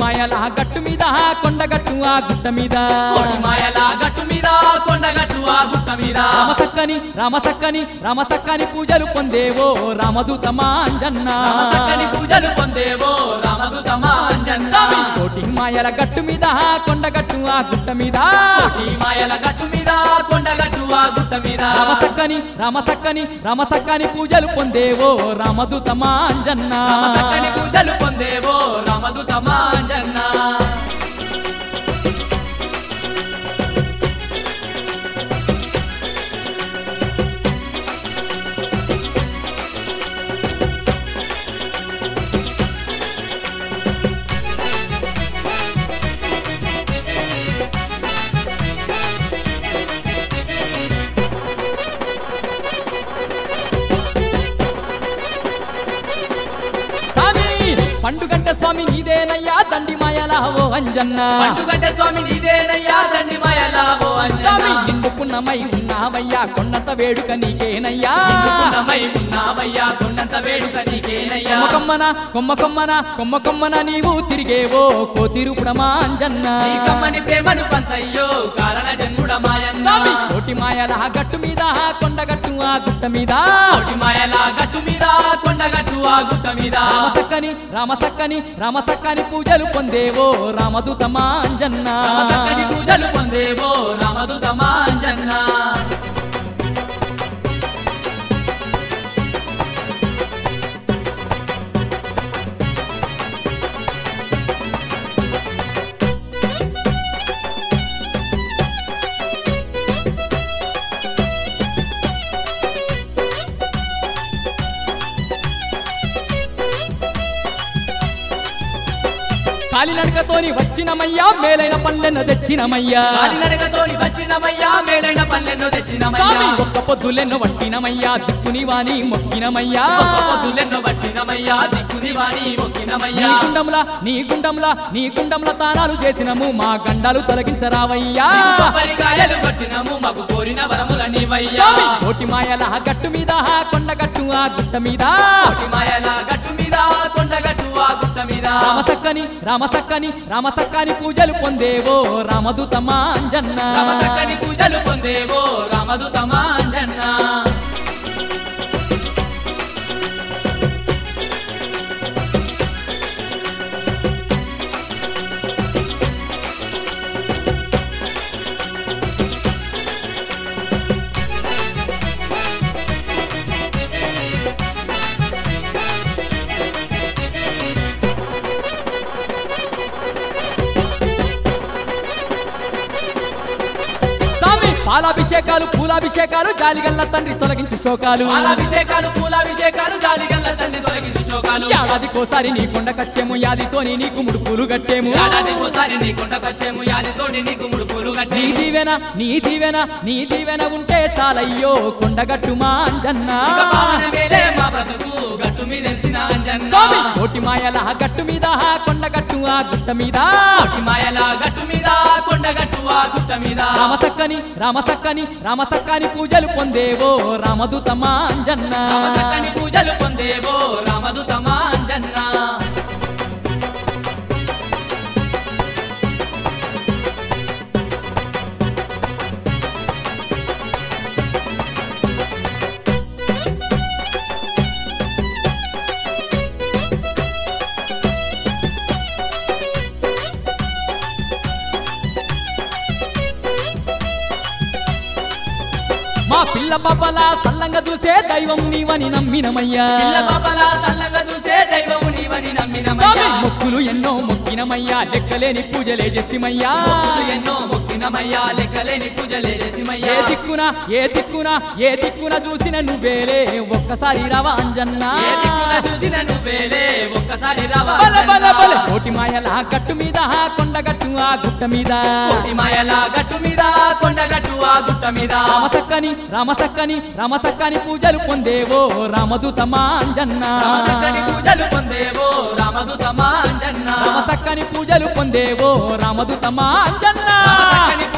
మాయల గట్టు మీద కొండగట్టు ఆ గుట్ట మీద కోడి మాయల గట్టు మీద కొండగట్టు ఆ గుట్ట మీద రామసక్కని రామసక్కని రామసక్కని పూజలు పొందేవో రామదూత మాంజన్న చక్కని పూజలు పొందేవో రామదూత మాంజన్న కోటి మాయల గట్టు మీద కొండగట్టు ఆ గుట్ట మీద కోటి మాయల గట్టు మీద కొండగట్టు ఆ గుట్ట మీద రామసక్కని రామసక్కని రామసక్కని పూజలు పొందేవో రామదూత మాంజన్న చక్కని పూజలు పొందేవో రామదూత మాంజన్న స్వామి పండుగంట స్వామి నీదేనయ్యా దండి మాయల ఓ అంజన్న పండుగంటే స్వామి నీదేనయ్యా దండి మాయల ఓ స్వామి అంజన్న ఇందుకున్నమై ఉన్నావయ్యా కొండంత వేడుక నీకేనయ్యా నిండుకున్నమై ఉన్నావయ్యా కొండంత వేడుక నీకేనయ్యా కొమ్మ కొమ్మన కొమ్మ కొమ్మన కొమ్మ కొమ్మన నీవు తిరిగేవో కోతిరుపుడమా అంజన్న నీ కమ్మని ప్రేమను పంచయ్యో కారణ జన్ముడ మాయన్న స్వామి కోటి మాయల గట్టు మీద కొండగట్టు ఆ గుట్ట మీద కోటి మాయల గట్టు మీద కొండగట్టు ఆ గుట్ట మీద రామసక్కని రామసక్కని రామసక్కని పూజలు పొందేవో రామదూత మాంజన్న చక్కని పూజలు పొందేవో రామదూత మాంజన్న కాలినడకతోని వచ్చినమయ్యా మేలైన పల్లెన తెచ్చినమయ్యా కాలినడకతోని వచ్చినమయ్యా మేలైన పల్లెను స్వామి తెచ్చినమయ్యా ఒక్క పొద్దులెన్నో వట్టినమయ్యా దిక్కుని వాని మొక్కినమయ్యా గొప్ప పొద్దులెన్నో పట్టినమయ్యా దిక్కుని వాణి నీ మొక్కినమయ్యా గుండంలా నీ గుండంలా నీ గుండంలా తానాలు చేసినము మా గండాలు తొలగించరావయ్యా నీకు కొబ్బరికాయలు కొట్టినము మాకు కోరిన వరముల నీవయ్యా స్వామి కోటి మాయల గట్టు మీద కొండగట్టు ఆ గుట్ట మీద కోటి మాయల గట్టు మీద కొండగట్టు ఆ గుట్ట మీద రామసక్కని రామసక్కని రామసక్కని పూజలు పొందేవో రామదూత మాంజన్న రామచక్కని పూజలు పొందేవో రామదూత మాంజన్న స్వామి పాలాభిషేకాలు పూలాభిషేకాలు జాలిగల్ల తండ్రి తొలగించి శోకాలు పాలాభిషేకాలు పూలాభిషేకాలు జాలిగల్ల తండ్రి తొలగించి శోకాలు ఏడాదికోసారి నీ కొండకచ్చేము యాదితోని నీకు ముడుపులు గట్టేము ఏడాదికోసారి నీ కొండకొచ్చేము యాదితోటి నీకు ముడుపులు నీ గట్టి దీవెన నీ దీవెన నీ దీవెన ఉంటే చాలయ్యో కొండగట్టు మాంజన్న ఇక పావన మేలే మా బ్రతుకు గట్టు మీద తెలిసిన అంజన్న స్వామి కోటి మాయల గట్టు మీద కొండగట్టు ఆ గుట్ట మీద కోటి మాయల గట్టు మీద కొండగట్టు ఆ గుట్ట మీద రామసక్కని రామసక్కని రామసక్కని పూజలు పొందేవో రామదూత మాంజన్న రామచక్కని పూజలు పొందేవో రామదూత మాంజన్న మా పిల్ల పాపల సల్లంగా చూసే దైవం నీవని నమ్మినమయ్యా పిల్ల పాపల చల్లంగా చూసే దైవము నీవని స్వామి నమ్మినమయ్యా మొక్కులు ఎన్నో మొక్కినమయ్యా లెక్కలేని పూజలే చేస్తిమయ్యా మొక్కులు ఎన్నో మొక్కినమయ్యా లెక్కలేని పూజలే ఏ చేసిమయ్యా దిక్కున ఏ దిక్కున ఏ దిక్కున చూసిన నువ్వేలే ఒక్కసారి రావా అంజన్న ఏ దిక్కున చూసిన నువ్వేలే ఒక్కసారి రావా బల బల బల అంజన్న. కోటి మాయల గట్టు మీద కొండగట్టు ఆ గుట్ట మీద కోటి మాయల గట్టు మీద కొండగట్టు ఆ గుట్ట మీద రామసక్కని రామసక్కని రామసక్కని పూజలు పొందేవో రామదూత మాంజన్న రామచక్కని పూజలు పొందేవో రామదూత మాంజన్న రామసక్కని పూజలు పొందేవో రామదూత మాంజన్న రామచక్కని